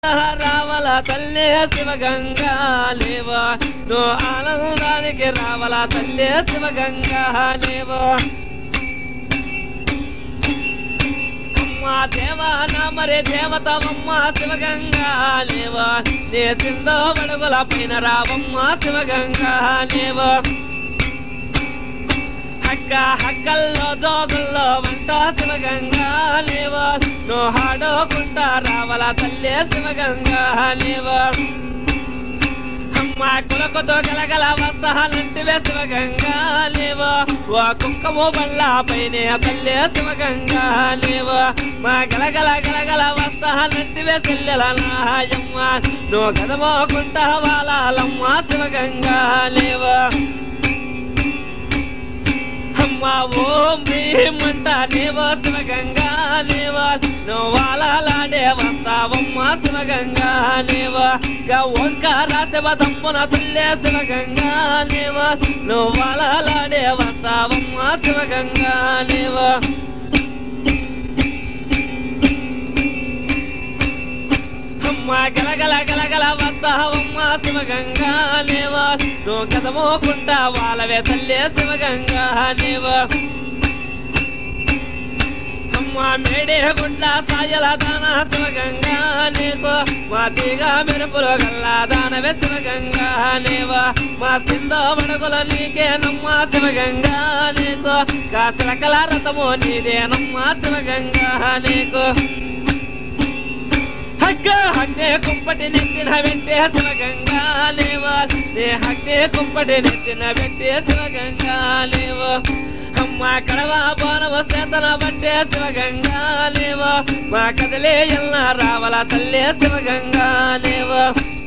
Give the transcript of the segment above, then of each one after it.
రావల తల్లే శివగంగా లేవా నువ్వు ఆనందానికి రావల తల్లే శివగంగా లేవా అమ్మా దేవా నా మరే దేవతవమ్మ శివగంగా లేవా నే సిందో బడుగుల పైన రావమ్మ శివగంగా లేవా హక్క హక్కల్లో జోగుల్లో వంట శివగంగా లేవా నువ్వు హాడోకుంటా రావల తల్లే శివగంగా లేవా అమ్మ కులకుతో గలగల వస్తానంటివే శివగంగా లేవా ఓ కుక్కము బళ్ళ పైనే తల్లే శివగంగా లేవా మా గలగల గలగల వస్తానంటివే చెల్లెల నాయమ్మ నువ్వు గదమోకుంటా వాలాలమ్మ శివగంగా లేవా అమ్మ ఓం భీమంట దేవా శివగంగా దేవా నువ్వాలాడే వస్తావమ్మ శివగంగా దేవా గా ఓంకార శివ తమ్మున తుల్లే శివగంగా దేవా నువ్వాలాడే వస్తావమ్మ శివగంగా దేవా అమ్మ గలగల గలగల వస్తావమ్మ శివగంగా లేవా నువ్వు కదమోకుంటా వాళ్ళవే తల్లే శివగంగా లేవా అమ్మ మేడే గుడ్ల సాయల దాన శివగంగా నీకు మా తీగ మెరుపులు గల్లా దానవే శివగంగా లేవా మా సిందో బడుగుల నీకే నమ్మ శివగంగా నీకు కాసల కల రథము నీదే నమ్మ శివగంగా నీకు హగ్గ హగ్గే కుంపటి నెత్తిన పెట్టే శివగంగా లేవా నే హగ్గే కుంపటి నెత్తిన పెట్టే శివగంగా లేవా అమ్మ కడవ బోనవ చేతన పట్టే శివగంగా లేవా మా కదలే ఎల్ల రావల తల్లే శివగంగా లేవా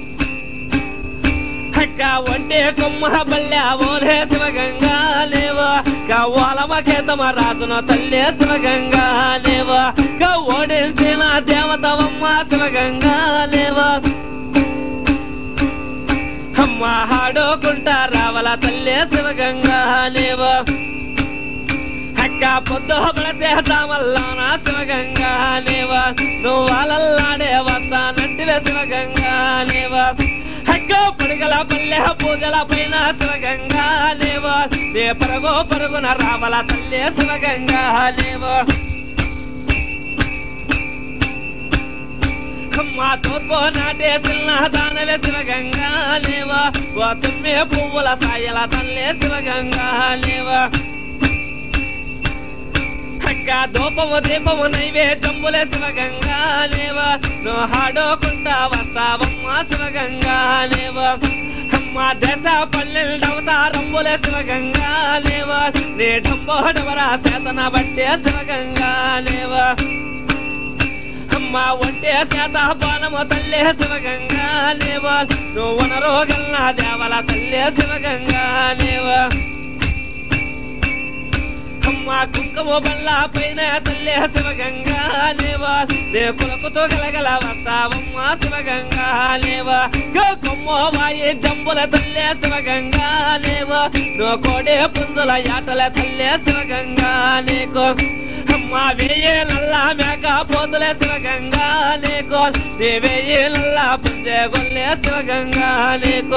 హక్క ఒంటే కొమ్మ బల్లె ఓలే శివగంగా లేవా కవ్వాలమ కేతమ రాజున తల్లే శివగంగా లేవా ఓడించిన దేవతవమ్మ శివగంగా లేవా అమ్మ హాడోకుంటా రావల తల్లే శివగంగా లేవా అక్క పొద్దు పడితే తామల్లోన శివగంగా లేవా నువ్వు వాళ్ళల్లాడే వస్తానంటివే శివగంగా లేవా అక్క పుడిగల పల్లె పూజల పైన శివగంగా లేవా నే పరుగు పరుగున రావల తల్లే శివగంగా లేవా మా తూర్పు నాటే చిన్న దానవే శివగంగా లేవా ఓ తుమ్మే పువ్వుల సాయల తల్లే శివగంగా లేవా అక్క దూపము దీపము నైవేద్యములే శివగంగా లేవా నువ్వు హాడోకుంటా వస్తావమ్మ శివగంగా లేవా అమ్మ దశ పల్లెలవుతారమ్ములే శివగంగా లేవా నే డబ్బోడవరా చేతన బట్టే శివగంగా లేవా అమ్మ ఒంటే చేత బాణము తల్లే శివగంగా లేవా నువ్వు వనరోగల్లా దేవల తల్లే శివగంగా లేవా అమ్మ కుంకుమ బల్ల పైన తల్లే శివగంగా లేవా నే కులకుతో గలగల వస్తావమ్మ శివగంగా లేవా గో కొమ్మ వాయి జంబుల తల్లే శివగంగా లేవా నో కోడే పుంజుల యాటల తల్లే శివగంగా నీకు అమ్మ వేయేలల్లా మేక పోతులే శివగంగా నీకు నీ వేయేలల్లా పుంజే గొల్లే శివగంగా నీకు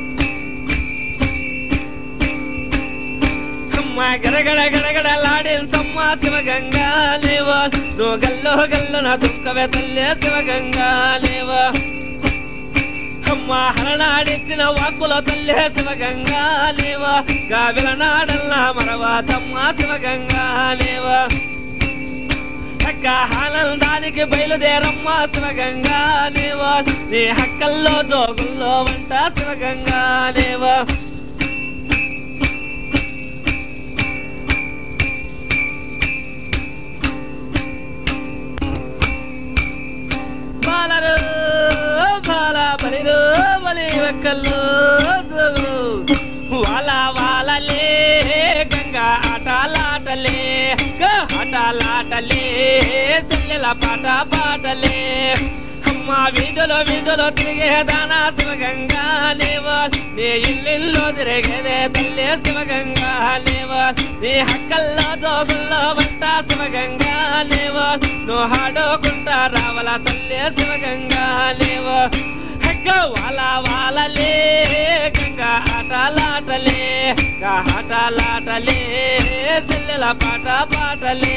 అమ్మ గడగడ గడగడలాడిన సమ్మ శివగంగా లేవా నువ్వు గల్లో గల్లు నా దుఃఖవే తల్లే శివగంగా లేవా అమ్మ హరనాడిచ్చిన వాక్కుల తల్లే శివగంగా లేవా గావిల నాడల్లా మరవా తమ్మ శివగంగా లేవా అక్క ఆనందానికి బయలుదేరమ్మ శివగంగా లేవా నీ హక్కల్లో జోగుల్లో వంట శివగంగా లేవా బాలరు బాల బలిరు బలి వెక్కలు వాల వాలలే గంగా ఆటలాటలే ఆటలాటలే చెల్లెల పాట పాటలే అమ్మ వీధులు వీధులు తిరిగే దానా శివగంగా లేవో నీ ఇల్లిల్లో తిరిగేదే తల్లి శివగంగా లేవో నీ హక్కల్లో జోగుల్లో వంట శివగంగా లేవో నువ్వు ఆడుకుంటా రావల తల్లి శివగంగా లేవో హగ్గ వాల వాలలే గంగా ఆటలాటలే గా ఆటలాటలే చెల్లెల పాట పాటలే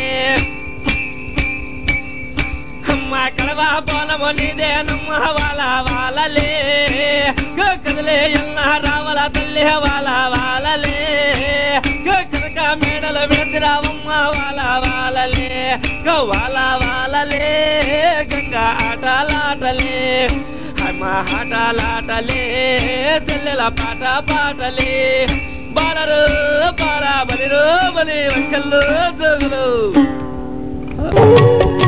అమ్మ కడవా బోలము నీదేనమ్మ వాల వాలలే కదలే ఎల్ల రావల తల్లి వాల వాలలే కనక మేడలు విడతిరావమ్మ వాల వాలలే వాల వాలలే గంగా ఆటలాటలే అమ్మ ఆటలాటలే చెల్లెల పాట పాటలే బాలరు బాల బలిరు బలి వంకల్లు జోగులు